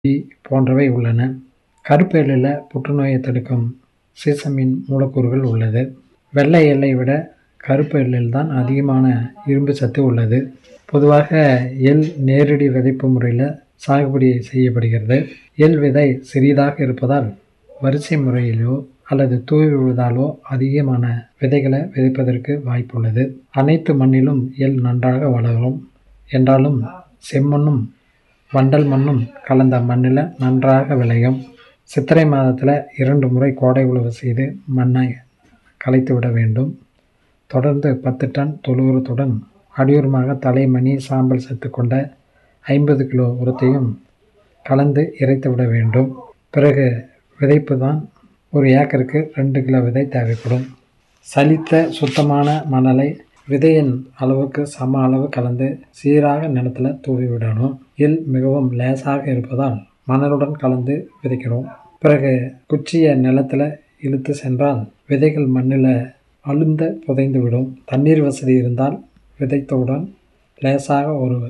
B போன்றவை உள்ளன. கருப்பு எள்ளில் புற்றுநோயை தடுக்கும் சிசமின் மூலக்கூறுகள் உள்ளது. வெள்ளை எள்ளை விட கருப்பு எள்ளில் தான் அதிகமான இரும்பு சத்து உள்ளது. பொதுவாக எள் நேரடி விதைப்பு முறையில் சாகுபடி செய்யப்படுகிறது. எள் விதை சிறியதாக இருப்பதால் வரிசை முறையிலோ அல்லது தூவி விடுவதாலோ அதிகமான விதைகளை விதைப்பதற்கு வாய்ப்புள்ளது. அனைத்து மண்ணிலும் எள் நன்றாக வளரும். என்றாலும் செம்மண்ணும் வண்டல் மண்ணும் கலந்த மண்ணில் நன்றாக விளையும். சித்திரை மாதத்தில் இரண்டு முறை கோடை உழவு செய்து மண்ணை களைத்து விட வேண்டும். தொடர்ந்து பத்து டன் தொழு உரத்துடன் அடியுரமாக தழை மணி சாம்பல் சத்து கொண்ட ஐம்பது கிலோ உரத்தையும் கலந்து இறைத்து விட வேண்டும். பிறகு விதைப்பு தான் ஒரு ஏக்கருக்கு ரெண்டு கிலோ விதை தேவைப்படும். சலித்த சுத்தமான மணலை விதையின் அளவுக்கு சம அளவு கலந்து சீராக நிலத்தில் தூவி விடணும். எள் மிகவும் லேசாக இருப்பதால் மணலுடன் கலந்து விதைக்கணும். பிறகு குச்சியை நிலத்தில் இழுத்து சென்றால் விதைகள் மண்ணில் அழுந்த புதைந்து விடும். தண்ணீர் வசதி இருந்தால் விதைத்தவுடன் லேசாக ஒரு